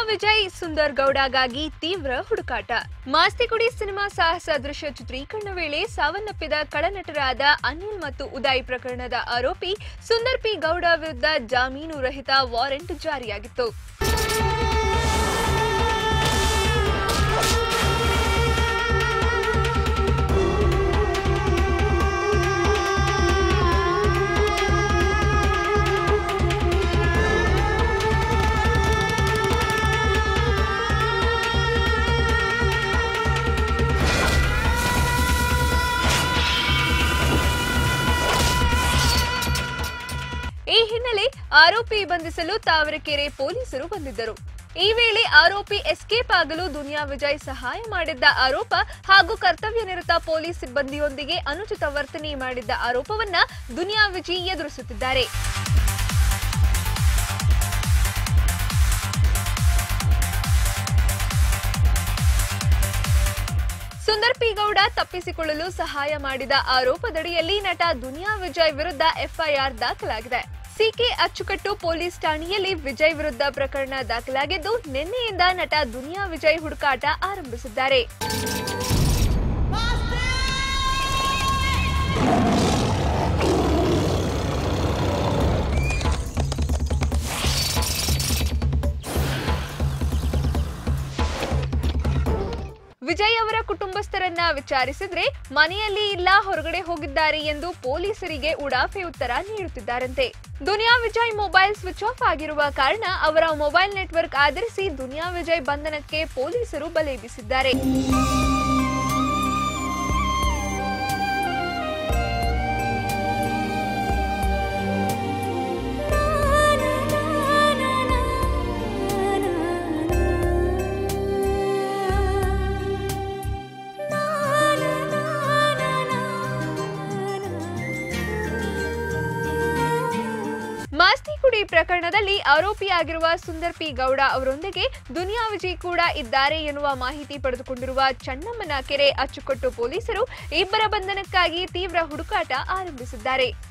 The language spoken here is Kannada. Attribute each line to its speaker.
Speaker 1: ವಿಜಯ್ ಸುಂದರ್ ಗೌಡಗಾಗಿ ತೀವ್ರ ಹುಡುಕಾಟ ಮಾಸ್ತಿಗುಡಿ ಸಿನಿಮಾ ಸಾಹಸ ದೃಶ್ಯ ಚಿತ್ರೀಕರಣ ವೇಳೆ ಸಾವನ್ನಪ್ಪಿದ ಕಳನಟರಾದ ಅನಿಲ್ ಮತ್ತು ಉದಯ್ ಪ್ರಕರಣದ ಆರೋಪಿ ಸುಂದರ್ ಪಿ ಗೌಡ ವಿರುದ್ಧ ಜಾಮೀನು ರಹಿತ ವಾರೆಂಟ್ ಜಾರಿಯಾಗಿತ್ತು ಈ ಹಿನ್ನೆಲೆ ಆರೋಪಿ ಬಂಧಿಸಲು ತಾವರೆಕೆರೆ ಪೊಲೀಸರು ಬಂದಿದ್ದರು ಈ ವೇಳೆ ಆರೋಪಿ ಎಸ್ಕೇಪ್ ಆಗಲು ದುನಿಯಾ ವಿಜಯ್ ಸಹಾಯ ಮಾಡಿದ್ದ ಆರೋಪ ಹಾಗೂ ಕರ್ತವ್ಯ ನಿರತ ಪೊಲೀಸ್ ಸಿಬ್ಬಂದಿಯೊಂದಿಗೆ ಅನುಚಿತ ವರ್ತನೆ ಮಾಡಿದ್ದ ಆರೋಪವನ್ನ ದುನಿಯಾ ವಿಜಯ್ ಎದುರಿಸುತ್ತಿದ್ದಾರೆ ಸುಂದರ್ ಪಿ ಗೌಡ ತಪ್ಪಿಸಿಕೊಳ್ಳಲು ಸಹಾಯ ಮಾಡಿದ ಆರೋಪದಡಿಯಲ್ಲಿ ನಟ ದುನಿಯಾ ವಿಜಯ್ ವಿರುದ್ಧ ಎಫ್ಐಆರ್ ದಾಖಲಾಗಿದೆ ಸಿಕೆ ಅಚ್ಚುಕಟ್ಟು ಪೊಲೀಸ್ ಠಾಣೆಯಲ್ಲಿ ವಿಜಯ್ ವಿರುದ್ಧ ಪ್ರಕರಣ ದಾಖಲಾಗಿದ್ದು ನಿನ್ನೆಯಿಂದ ನಟ ದುನಿಯಾ ವಿಜಯ್ ಹುಡುಕಾಟ ಆರಂಭಿಸಿದ್ದಾರೆ ವಿಜಯ್ ಅವರ ಕುಟುಂಬಸ್ಥರನ್ನ ವಿಚಾರಿಸಿದ್ರೆ ಮನೆಯಲ್ಲಿ ಇಲ್ಲ ಹೊರಗಡೆ ಹೋಗಿದ್ದಾರೆ ಎಂದು ಪೊಲೀಸರಿಗೆ ಉಡಾಫೆ ಉತ್ತರ ನೀಡುತ್ತಿದ್ದಾರಂತೆ Duniya Vijay mobile switch off ಆಗಿರುವ ಕಾರಣ ಅವರ ಮೊಬೈಲ್ ನೆಟ್ವರ್ಕ್ ಆಧರಿಸಿ ದುನಿಯಾ ವಿಜಯ್ ಬಂಧನಕ್ಕೆ ಪೊಲೀಸರು ಬಲೆ ಬೀಸಿದ್ದಾರೆ ಮಾಸ್ತಿಗುಡಿ ಪ್ರಕರಣದಲ್ಲಿ ಆರೋಪಿಯಾಗಿರುವ ಸುಂದರ್ ಪಿ ಗೌಡ ಅವರೊಂದಿಗೆ ದುನಿಯಾ ವಿಜಯ್ ಕೂಡ ಇದ್ದಾರೆ ಎನ್ನುವ ಮಾಹಿತಿ ಪಡೆದುಕೊಂಡಿರುವ ಚನ್ನಮ್ಮನ ಕೆರೆ ಅಚ್ಚುಕಟ್ಟು ಪೊಲೀಸರು ಇಬ್ಬರ ಬಂಧನಕ್ಕಾಗಿ ತೀವ್ರ ಹುಡುಕಾಟ ಆರಂಭಿಸಿದ್ದಾರೆ